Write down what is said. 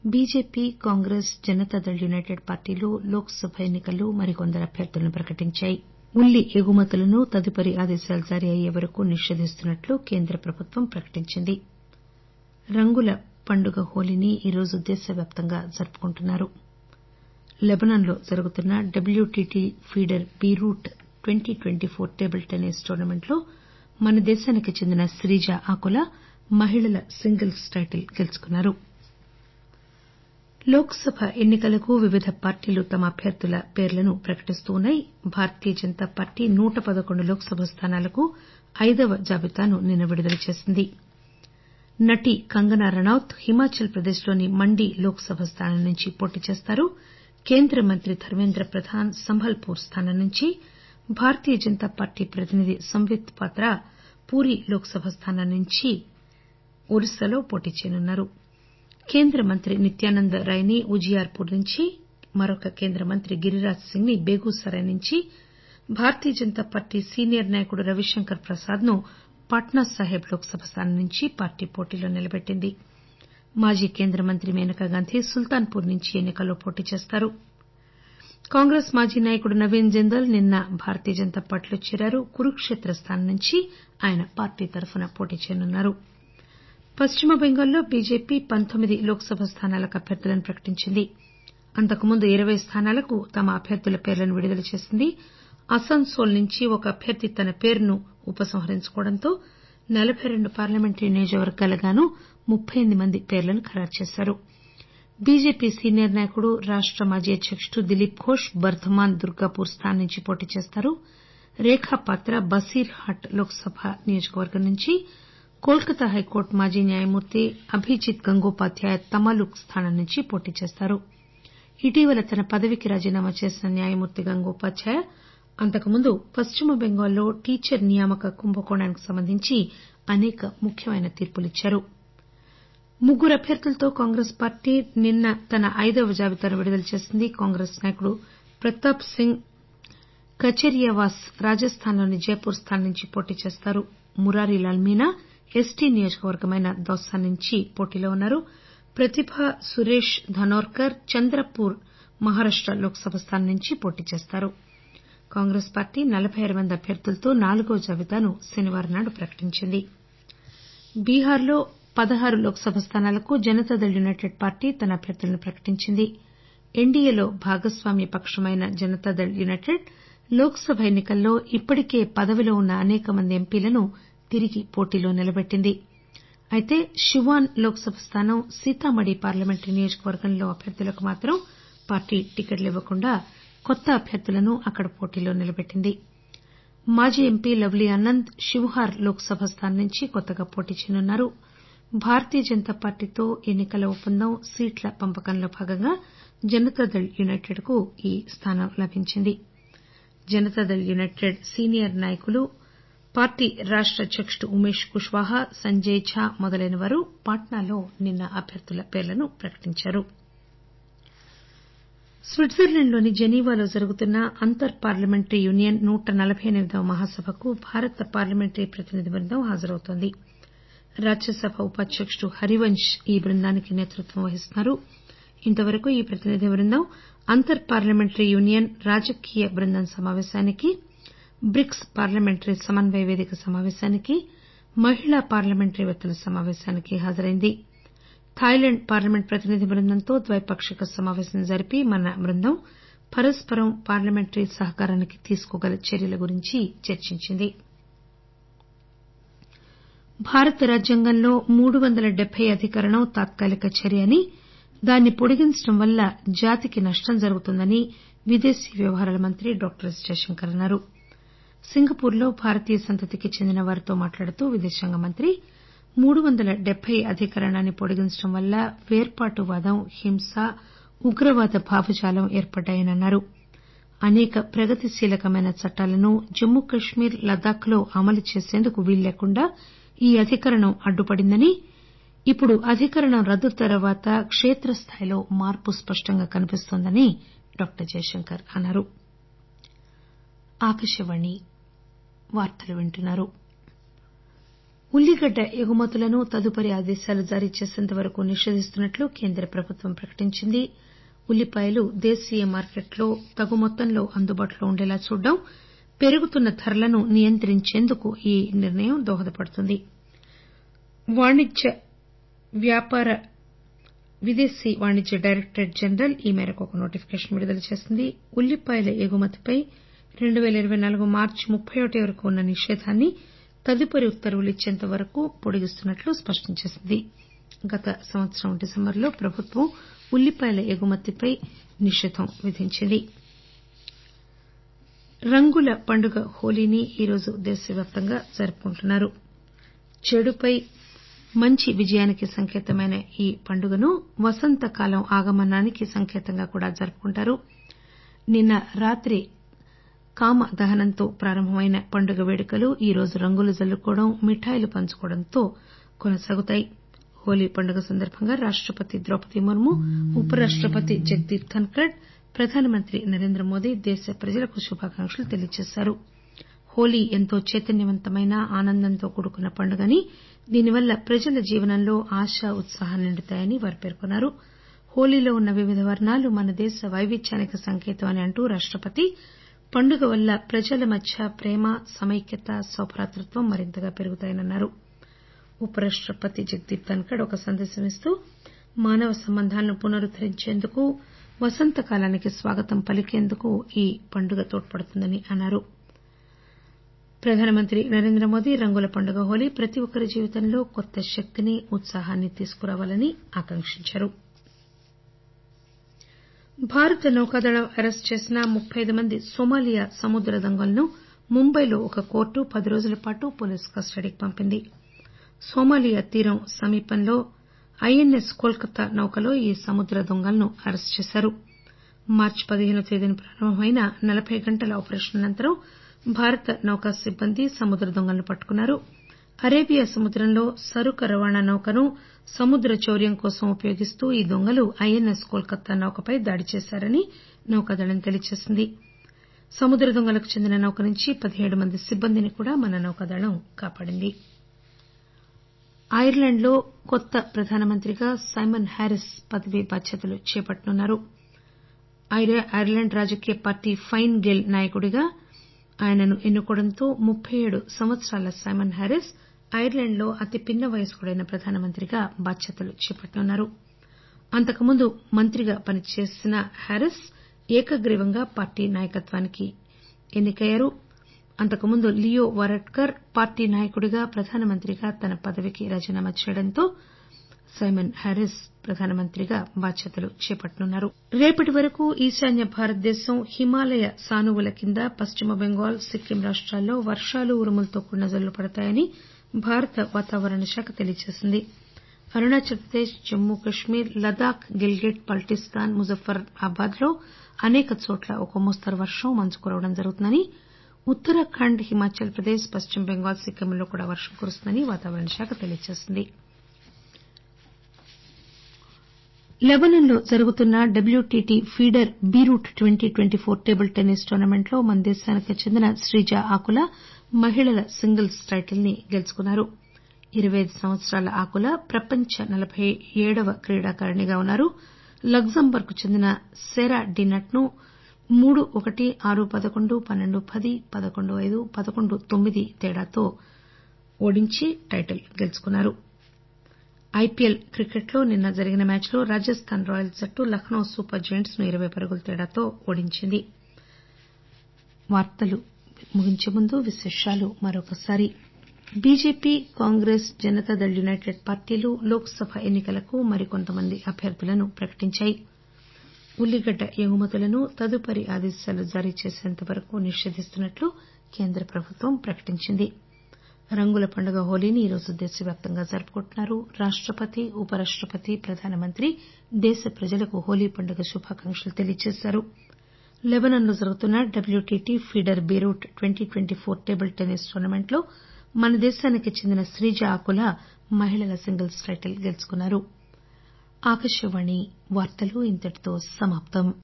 BJP Congress Janata Dal United పార్టీలు లోక్ సభ ఎన్ని కల్లో మరికొందరు అభ్యర్థులను ప్రకటించాయి ఉల్లి ఎగుమతులను తదుపరి ఆదేశాలు జారీ అయ్యే వరకు నిషేధిస్తున్నట్లు కేంద్ర ప్రభుత్వం ప్రకటించింది రంగుల పండుగ హోళీని ఈరోజు దేశవ్యాప్తంగా జరుపుకుంటున్నారు లెబనాన్ లో జరుగుతున్న WTT feeder Beirut twenty twenty four table tennis టోర్నమెంట్లో మన దేశానికి చెందిన శ్రీజ ఆకుల మహిళల సింగిల్స్ టైటిల్ గెలుచుకున్నారు లోక్ సభ ఎన్ని కలకు వివిధ పార్టీలు తమ అభ్యర్థుల పేర్లను ప్రకటిస్తూ ఉన్నాయి భారతీయ జనతా పార్టీ నూట పదకొండు లోక్ సభ స్థానాలకు ఐదవ జాబితాను నిన్న విడుదల చేసింది నటి కంగనా రనౌత్ హిమాచల్ ప్రదేశ్ లోని మండి లోక్ సభ స్థానం నుంచి పోటీ చేస్తారు కేంద్ర మంత్రి ధర్మేంద్ర ప్రధాన్ సంబల్పూర్ స్థానం నుంచి భారతీయ జనతా పార్టీ ప్రతినిధి సంబిత్ పాత్ర పూరీ లోక్ సభ స్థానం నుంచి ఒరిస్సాలో పోటీ చేయనున్నారు కేంద్ర మంత్రి నిత్యానంద్ రాయ్ ని ఉజియార్పూర్ నుంచి మరొక కేంద్ర మంత్రి గిరిరాజ్ సింగ్ ని బేగూసరాయ్ నుంచి భారతీయ జనతా పార్టీ సీనియర్ నాయకుడు రవిశంకర్ ప్రసాద్ ను పాట్నా సాహెబ్ లోక్ సభ స్థానం నుంచి పార్టీ పోటీలో నిలబెట్టింది మాజీ కేంద్ర మంత్రి మేనకాగాంధీ సుల్తాన్పూర్ నుంచి ఎన్ని కల్లో పోటీ చేస్తారు కాంగ్రెస్ మాజీ నాయకుడు నవీన్ జిందాల్ నిన్న భారతీయ జనతా పార్టీలో చేరారు కురుక్షేత్ర స్థానం నుంచి ఆయన పార్టీ తరఫున పోటీ చేయనున్నారు పశ్చిమ బెంగాల్లో బీజేపీ పంతొమ్మిది లోక్ సభ స్థానాలకు అభ్యర్థులను ప్రకటించింది అంతకుముందు ఇరవై స్థానాలకు తమ అభ్యర్థుల పేర్లను విడుదల చేసింది అసాన్సోల్ నుంచి ఒక అభ్యర్థి తన పేరును ఉపసంహరించుకోవడంతో నలబై రెండు పార్లమెంటరీ నియోజకవర్గాలకు గాను ముప్పై ఎనిమిది మంది పేర్లను ఖరారు చేశారు బీజేపీ సీనియర్ నాయకుడు రాష్ట మాజీ అధ్యకుడు దిలీప్ ఘోష్ బర్దమాన్ దుర్గాపూర్ స్థానం నుంచి పోటీ చేస్తారు రేఖా పాత్ర బసీర్ హాట్ లోక్ సభ నియోజకవర్గం నుంచి కోల్కతా హైకోర్టు మాజీ న్యాయమూర్తి అభిజిత్ గంగోపాధ్యాయ తమాలుక్ స్థానం నుంచి పోటీ చేస్తారు ఇటీవల తన పదవికి రాజీనామా చేసిన న్యాయమూర్తి గంగోపాధ్యాయ అంతకుముందు పశ్చిమ బెంగాల్లో టీచర్ నియామక కుంభకోణానికి సంబంధించి అనేక ముఖ్యమైన తీర్పులిచ్చారు ముగ్గురు అభ్యర్థులతో కాంగ్రెస్ పార్టీ నిన్న తన ఐదవ జాబితాను విడుదల చేసింది కాంగ్రెస్ నాయకుడు ప్రతాప్ సింగ్ కచేరియావాస్ రాజస్థాన్ లోని జైపూర్ స్థానం నుంచి పోటీ చేస్తారు మురారీలాల్ మీనా ఎస్టీ నియోజకవర్గమైన దౌసా నుంచి పోటీలో ఉన్నారు ప్రతిభ సురేష్ ధనోర్కర్ చంద్రపూర్ మహారాష్ట లోక్ సభ స్థానం నుంచి పోటీ చేస్తారు కాంగ్రెస్ పార్టీ నలబై ఆరు మంది అభ్యర్థులతో నాలుగో జాబితాను శనివారం నాడు ప్రకటించింది బీహార్లో పదహారు లోక్ సభ స్థానాలకు జనతాదళ్ యునైటెడ్ పార్టీ తన అభ్యర్థులను ప్రకటించింది ఎన్డీఏలో భాగస్వామ్య పక్షమైన జనతాదళ్ యునైటెడ్ లోక్ సభ ఎన్ని కల్లో ఇప్పటికే పదవిలో ఉన్న అనేక మంది ఎంపీలను తిరిగి పోటీలో నిలబెట్టింది అయితే షివాన్ లోక్ సభ స్థానం సీతామఢీ పార్లమెంటరీ నియోజకవర్గంలో అభ్యర్థులకు మాత్రం పార్టీ టికెట్లు ఇవ్వకుండా కొత్త అభ్యర్థులను అక్కడ పోటీలో నిలబెట్టింది మాజీ ఎంపీ లవ్లీ ఆనంద్ షివ్హార్ లోక్ సభ స్థానం నుంచి కొత్తగా పోటీ చేయనున్నారు భారతీయ జనతా పార్టీతో ఎన్ని కల ఒప్పందం సీట్ల పంపకంలో భాగంగా జనతాదళ్ యునైటెడ్ కు ఈ స్థానం లభించింది జనతాదళ్ యునైటెడ్ సీనియర్ నాయకులు పార్టీ రాష్ట అధ్యకుడు ఉమేష్ కుష్వాహా సంజయ్ ఝా మొదలైన వారు పాట్నాలో నిన్న అభ్యర్థుల పేర్లను ప్రకటించారు స్విట్జర్లాండ్ లోని జెనీవాలో జరుగుతున్న అంతర్ పార్లమెంటరీ యూనియన్ నూట నలబై ఎనిమిదవ మహాసభకు భారత పార్లమెంటరీ ప్రతినిధి బృందం హాజరవుతోంది రాజ్యసభ ఉపాధ్యకుడు హరివంశ్ ఈ బృందానికి నేతృత్వం వహిస్తున్నారు ఇంతవరకు ఈ ప్రతినిధి బృందం అంతర్ పార్లమెంటరీ యూనియన్ రాజకీయ బృందం సమాపేశానికి బ్రిక్స్ పార్లమెంటరీ సమన్వయ వేదిక సమాపేశానికి మహిళా పార్లమెంటరీవేత్తల సమాపేశానికి హాజరైంది థాయిలాండ్ పార్లమెంట్ ప్రతినిధి బృందంతో ద్వైపాక్షిక సమాపేశం జరిపి మన బృందం పరస్పరం పార్లమెంటరీ సహకారానికి తీసుకోగల చర్యల గురించి చర్చించింది భారత రాజ్యాంగంలో మూడు వందల డెబ్బై అధికరణం తాత్కాలిక చర్య అని దాన్ని పొడిగించడం వల్ల జాతికి నష్టం జరుగుతుందని విదేశీ వ్యవహారాల మంత్రి డాక్టర్ ఎస్ జయశంకర్ అన్నారు సింగపూర్ లో భారతీయ సంతతికి చెందిన వారితో మాట్లాడుతూ విదేశాంగ మంత్రి మూడు వందల డెబ్బై అధికరణాన్ని పొడిగించడం వల్ల పేర్పాటువాదం హింస ఉగ్రవాద భావజాలం ఏర్పడ్డాయని అన్నారు అనేక ప్రగతిశీలకమైన చట్టాలను జమ్మూ కశ్మీర్ లద్దాఖ్ లో అమలు చేసేందుకు వీల్లేకుండా ఈ అధికరణం అడ్డుపడిందని ఇప్పుడు అధికరణం రద్దు తర్వాత కేత్రస్థాయిలో మార్పు స్పష్టంగా కనిపిస్తోందని డాక్టర్ జయశంకర్ అన్నారు ఉల్లిగడ్డ ఎగుమతులను తదుపరి ఆదేశాలు జారీ చేసేంత వరకు నిషేధిస్తున్నట్లు కేంద్ర ప్రభుత్వం ప్రకటించింది ఉల్లిపాయలు దేశీయ మార్కెట్లో తగు మొత్తంలో అందుబాటులో ఉండేలా చూడటం పెరుగుతున్న ధరలను నియంత్రించేందుకు ఈ నిర్ణయం దోహదపడుతుంది వాణిజ్య వ్యాపార విదేశీ వాణిజ్య డైరెక్టరేట్ జనరల్ ఈ మేరకు ఒక నోటిఫికేషన్ విడుదల చేసింది ఉల్లిపాయల ఎగుమతిపై రెండు పేల ఇరవై నాలుగు మార్చి ముప్పై ఒకటి వరకు ఉన్న నిషేధాన్ని తదుపరి ఉత్తర్వులు ఇచ్చేంత వరకు పొడిగిస్తున్నట్లు స్పష్టం చేసింది గత సంవత్సరం డిసెంబరులో ప్రభుత్వం ఉల్లిపాయల ఎగుమతిపై నిషేధం విధించింది రంగుల పండుగ హోళీని ఈరోజు దేశవ్యాప్తంగా జరుపుకుంటున్నారు చెడుపై మంచి విజయానికి సంకేతమైన ఈ పండుగను వసంతకాలం ఆగమనానికి సంకేతంగా కూడా జరుపుకుంటారు నిన్న రాత్రి కామ దహనంతో ప్రారంభమైన పండుగ వేడుకలు ఈరోజు రంగులు జల్లుకోవడం మిఠాయిలు పంచుకోవడంతో కొనసాగుతాయి హోళీ పండుగ సందర్భంగా రాష్టపతి ద్రౌపది ముర్ము ఉపరాష్టపతి జగదీప్ ధన్కర్ ప్రధానమంత్రి నరేంద్ర మోదీ దేశ ప్రజలకు శుభాకాంక్షలు తెలియజేశారు హోళీ ఎంతో చైతన్యవంతమైన ఆనందంతో కూడుకున్న పండుగని దీనివల్ల ప్రజల జీవనంలో ఆశ ఉత్సాహం నిండుతాయని వారు పేర్కొన్నారు హోళీలో ఉన్న వివిధ వర్ణాలు మన దేశ వైవిధ్యానికి సంకేతం అని అంటూ రాష్టపతి పండుగ వల్ల ప్రజల మధ్య ప్రేమ సమైక్యత సౌభ్రాతృత్వం మరింతగా పెరుగుతాయని అన్నారు ఉపరాష్టపతి జగదీప్ ధన్కర్ ఒక సందేశం ఇస్తూ మానవ సంబంధాలను పునరుద్దరించేందుకు వసంతకాలానికి స్వాగతం పలికేందుకు ఈ పండుగ తోడ్పడుతుందని అన్నారు ప్రధానమంత్రి నరేంద్ర మోదీ రంగుల పండుగ హోళీ ప్రతి ఒక్కరి జీవితంలో కొత్త శక్తిని ఉత్సాహాన్ని తీసుకురావాలని ఆకాంక్షించారు భారత నౌకాదళం అరెస్టు చేసిన ముప్పై అయిదు మంది నొమాలియా సముద్ర దొంగలను ముంబైలో ఒక కోర్టు పది రోజుల పాటు పోలీసు కస్టడీకి పంపింది నొమాలియా తీరం సమీపంలో ఐఎన్ఎస్ కోల్కతా నౌకలో ఈ సముద్ర దొంగలను అరెస్టు చేశారు మార్చి పదిహేనవ తేదీన ప్రారంభమైన నలబై గంటల ఆపరేషన్ అనంతరం భారత నౌకా సిబ్బంది సముద్ర దొంగలను పట్టుకున్నారు అరేబియా సముద్రంలో సరుకు రవాణా నౌకను సముద్ర చౌర్యం కోసం ఉపయోగిస్తూ ఈ దొంగలు ఐఎన్ఎస్ కోల్కతా నౌకపై దాడి చేశారని నౌకాదళం తెలియజేసింది సముద్ర దొంగలకు చెందిన నౌక నుంచి పదిహేడు మంది సిబ్బందిని కూడా మన నౌకాదళం కాపాడింది ఐర్లాండ్ లో కొత్త ప్రధానమంత్రిగా సైమన్ హ్యారీస్ పదవీ బాధ్యతలు చేపట్టనున్నారు ఐర్లాండ్ రాజకీయ పార్టీ ఫైన్ గేల్ నాయకుడిగా ఆయనను ఎన్నుకోవడంతో ముప్పై ఏడు సంవత్సరాల సైమన్ హ్యారీస్ ఐర్లాండ్ లో అతి పిన్న వయస్కుడైన ప్రధానమంత్రిగా బాధ్యతలు చేపట్టనున్నారు అంతకుముందు మంత్రిగా పనిచేసిన హ్యారీస్ ఏకగ్రీవంగా పార్టీ నాయకత్వానికి ఎన్నికయ్యారు అంతకుముందు లియో వారాడ్కర్ పార్టీ నాయకుడిగా ప్రధానమంత్రిగా తన పదవికి రాజీనామా చేయడంతో సైమన్ హ్యారీస్ ప్రధానమంత్రిగా బాధ్యతలు చేపట్టనున్నారు రేపటి వరకు ఈశాన్య భారతదేశం హిమాలయ సానువుల కింద పశ్చిమ బెంగాల్ సిక్కిం రాష్టాల్లో వర్షాలు ఉరుములతో కూడిన జల్లులు పడతాయని భారత వాతావరణ శాఖ తెలియజేసింది అరుణాచల్ ప్రదేశ్ జమ్మూ కశ్మీర్ లదాఖ్ గిల్గిట్ బల్టిస్తాన్ ముజఫర్బాద్ లో అనేక చోట్ల ఒక మోస్తరు వర్షం మంచు కురవడం జరుగుతుందని ఉత్తరాఖండ్ హిమాచల్ ప్రదేశ్ పశ్చిమ బెంగాల్ సిక్కింలలో కూడా వర్షం కురుస్తుందని వాతావరణ శాఖ తెలియజేసింది లెబనాన్ లో జరుగుతున్న WTT feeder Beirut twenty twenty four table tennis tournament లో మన దేశానికి చెందిన శ్రీజ ఆకుల మహిళల సింగిల్స్ టైటిల్ ని గెలుచుకున్నారు ఇరవై అయిదు సంవత్సరాల ఆకుల ప్రపంచ నలబై ఏడవ క్రీడాకారిణిగా ఉన్నారు లగ్జంబర్గ్ కు చెందిన సేరా డినట్ ను మూడు ఒకటి ఆరు పదకొండు పన్నెండు పది పదకొండు ఐదు పదకొండు తొమ్మిది తేడాతో ఓడించి టైటిల్ గెలుచుకున్నారు ఐపీఎల్ క్రికెట్ లో నిన్న జరిగిన మ్యాచ్ లో రాజస్థాన్ రాయల్స్ జట్టు లక్నో సూపర్ జెయింట్స్ ను ఇరవై పరుగుల తేడాతో ఓడించింది బీజేపీ కాంగ్రెస్ జనతాదళ్ యునైటెడ్ పార్టీలు లోక్ సభ ఎన్నికలకు మరికొంతమంది అభ్యర్థులను ప్రకటించాయి ఉల్లిగడ్డ ఎగుమతులను తదుపరి ఆదేశాలు జారీ చేసేంత వరకు నిషేధిస్తున్నట్లు కేంద్ర ప్రభుత్వం ప్రకటించింది రంగుల పండుగ హోళీని ఈరోజు దేశవ్యాప్తంగా జరుపుకుంటున్నారు రాష్టపతి ఉపరాష్టపతి ప్రధానమంత్రి దేశ ప్రజలకు హోళీ పండుగ శుభాకాంక్షలు తెలియజేశారు లెబనాన్ లో జరుగుతున్న WTT feeder Beirut twenty twenty four table tennis tournament లో మన దేశానికి చెందిన శ్రీజ ఆకుల మహిళల సింగిల్స్ టైటిల్ గెలుచుకున్నారు